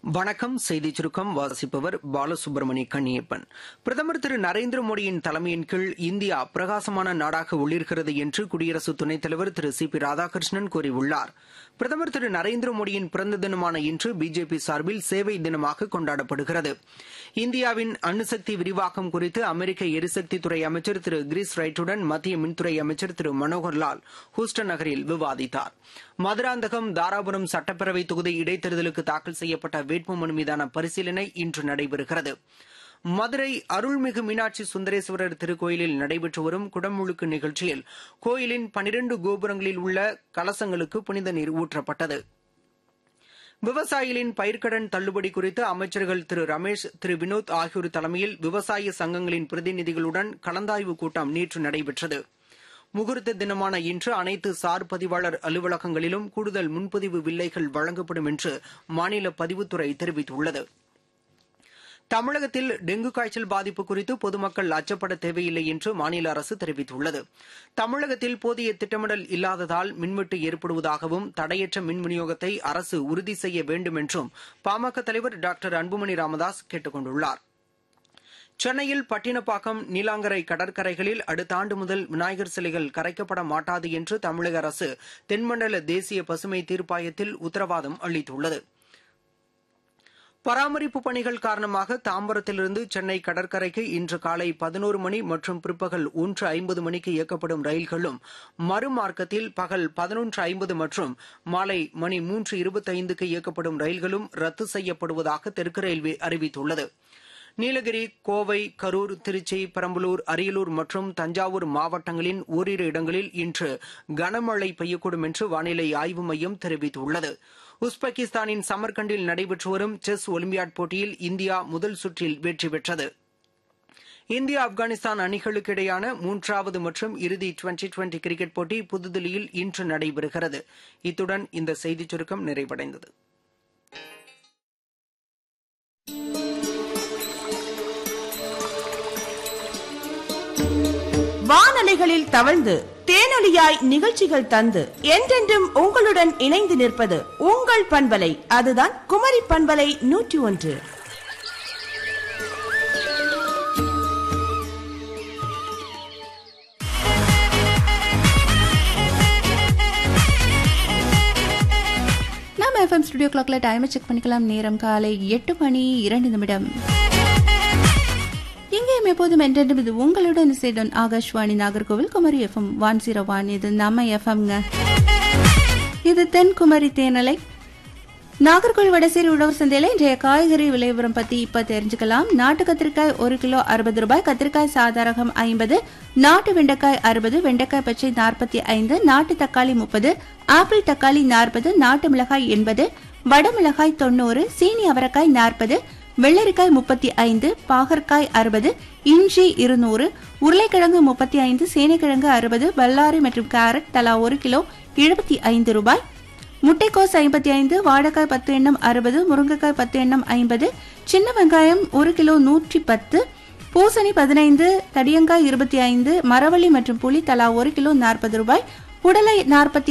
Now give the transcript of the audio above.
வணக்கம் செய்திச் சுருக்கம் வாசிப்பவர் பாலசுப்ரமணி கண்ணியப்பன் பிரதமர் திரு நரேந்திர மோடியின் தலைமையின் கீழ் இந்தியா பிரகாசமான நாடாக ஒளிர்கிறது என்று குடியரசு துணைத் தலைவர் திரு சி பி ராதாகிருஷ்ணன் கூறியுள்ளார் பிரதமர் திரு நரேந்திர மோடியின் பிறந்த தினமான இன்று பிஜேபி சார்பில் சேவை தினமாக கொண்டாடப்படுகிறது இந்தியாவின் அணுசக்தி விரிவாக்கம் குறித்து அமெரிக்க எரிசக்தித்துறை அமைச்சர் திரு கிரிஸ் ரைட்டுடன் மத்திய மின்துறை அமைச்சர் திரு மனோகர் லால் ஹூஸ்டன் நகரில் விவாதித்தார் மதுராந்தகம் தாராபுரம் சட்டப்பேரவை தொகுதி இடைத்தேர்தலுக்கு தாக்கல் செய்யப்பட்ட வேட்புமனு மீதான பரிசீலனை இன்று நடைபெறுகிறது மதுரை அருள்மிகு மீனாட்சி சுந்தரேஸ்வரர் திருக்கோயிலில் நடைபெற்று வரும் குடமுழுக்கு நிகழ்ச்சியில் கோயிலின் பனிரண்டு கோபுரங்களில் உள்ள கலசங்களுக்கு புனித நீர் ஊற்றப்பட்டது விவசாயிகளின் பயிர்க்கடன் தள்ளுபடி குறித்து அமைச்சர்கள் திரு ரமேஷ் திரு வினோத் ஆகியோர் தலைமையில் விவசாய சங்கங்களின் பிரதிநிதிகளுடன் கலந்தாய்வு கூட்டம் நேற்று நடைபெற்றது முகூர்த்த தினமான இன்று அனைத்து சார் பதிவாளர் அலுவலகங்களிலும் கூடுதல் முன்பதிவு வில்லைகள் வழங்கப்படும் என்று மாநில பதிவுத்துறை தெரிவித்துள்ளது தமிழகத்தில் டெங்கு காய்ச்சல் பாதிப்பு குறித்து பொதுமக்கள் அச்சப்பட தேவையில்லை என்று மாநில அரசு தெரிவித்துள்ளது தமிழகத்தில் போதிய திட்டமிடல் இல்லாததால் மின்வெட்டு ஏற்படுவதாகவும் தடையற்ற மின் விநியோகத்தை அரசு உறுதி செய்ய வேண்டும் என்றும் பாமக தலைவர் டாக்டர் அன்புமணி ராமதாஸ் கேட்டுக் கொண்டுள்ளார் சென்னையில் பட்டினப்பாக்கம் நீலாங்கரை கடற்கரைகளில் அடுத்த ஆண்டு முதல் விநாயகர் சிலைகள் கரைக்கப்பட மாட்டாது என்று தமிழக அரசு தென்மண்டல தேசிய பசுமை தீர்ப்பாயத்தில் உத்தரவாதம் அளித்துள்ளது பராமரிப்பு பணிகள் காரணமாக தாம்பரத்திலிருந்து சென்னை கடற்கரைக்கு இன்று காலை பதினோரு மணி மற்றும் பிற்பகல் ஒன்று ஐம்பது மணிக்கு இயக்கப்படும் ரயில்களும் மறுமார்க்கத்தில் பகல் பதினொன்று ஐம்பது மற்றும் மாலை மணி மூன்று இருபத்தைந்துக்கு இயக்கப்படும் ரயில்களும் ரத்து செய்யப்படுவதாக தெற்கு ரயில்வே அறிவித்துள்ளது நீலகிரி கோவை கரூர் திருச்சி பெரம்பலூர் அரியலூர் மற்றும் தஞ்சாவூர் மாவட்டங்களின் ஓரிரு இடங்களில் இன்று கனமழை பெய்யக்கூடும் என்று வானிலை ஆய்வு மையம் தெரிவித்துள்ளது உஸ்பெகிஸ்தானின் சமர்கண்டில் நடைபெற்று வரும் செஸ் ஒலிம்பியாட் போட்டியில் இந்தியா முதல் சுற்றில் வெற்றி பெற்றது இந்தியா ஆப்கானிஸ்தான் அணிகளுக்கு இடையான மூன்றாவது மற்றும் இறுதி டுவெண்டி டுவெண்டி கிரிக்கெட் போட்டி புதுதில்லியில் இன்று நடைபெறுகிறது இத்துடன் இந்த செய்திச் சுருக்கம் நிறைவடைந்தது வானலைகளில் தவழ்ந்து தேனொலியாய் நிகழ்ச்சிகள் தந்து என்றென்றும் உங்களுடன் இணைந்து நிற்பது உங்கள் பண்பலை அதுதான் குமரி பண்பலை நூற்றி ஒன்று நம்ம எஃப்எம் ஸ்டுடியோ கிளாக்ல டைமை செக் பண்ணிக்கலாம் நேரம் காலை எட்டு மணி இரண்டு நிமிடம் இங்கேயும் எப்போதும் என்றென்றும் இது உங்களுடன் இசைடன் Akashvani Nagercoil Kumari FM one zero one இது நம்ம எஃப்எம்ங்க இது தென்குமரி தேனலை நாகர்கோவில் வடசேரி உழவர் சந்தையில இன்றைய காய்கறி விலைவரம் பத்தி இப்ப தெரிஞ்சுக்கலாம் நாட்டு கத்திரிக்காய் ஒரு கிலோ அறுபது ரூபாய் கத்திரிக்காய் சாதாரகம் ஐம்பது நாட்டு வெண்டைக்காய் அறுபது வெண்டைக்காய் பச்சை நாற்பத்தி ஐந்து நாட்டு தக்காளி முப்பது ஆப்பிள் தக்காளி நாற்பது நாட்டு மிளகாய் எண்பது வடமிளகாய் தொண்ணூறு சீனி அவரைக்காய் நாற்பது வெள்ளரிக்காய் முப்பத்தி ஐந்து பாகற்காய் அறுபது இஞ்சி இருநூறு உருளைக்கிழங்கு முப்பத்தி ஐந்து சேனைக்கிழங்கு அறுபது பல்லாரி மற்றும் கேரட் தலா ஒரு கிலோ எழுபத்தி ஐந்து ரூபாய் முட்டைக்கோஸ் ஐம்பத்தி ஐந்து வாழைக்காய் பத்து எண்ணம் அறுபது முருங்கைக்காய் பத்து எண்ணம் ஐம்பது சின்ன வெங்காயம் ஒரு கிலோ நூற்றி பத்து பூசணி பதினைந்து தடியங்காய் இருபத்தி ஐந்து மரவள்ளி மற்றும் புளி தலா ஒரு கிலோ நாற்பது ரூபாய் புடலை நாற்பத்தி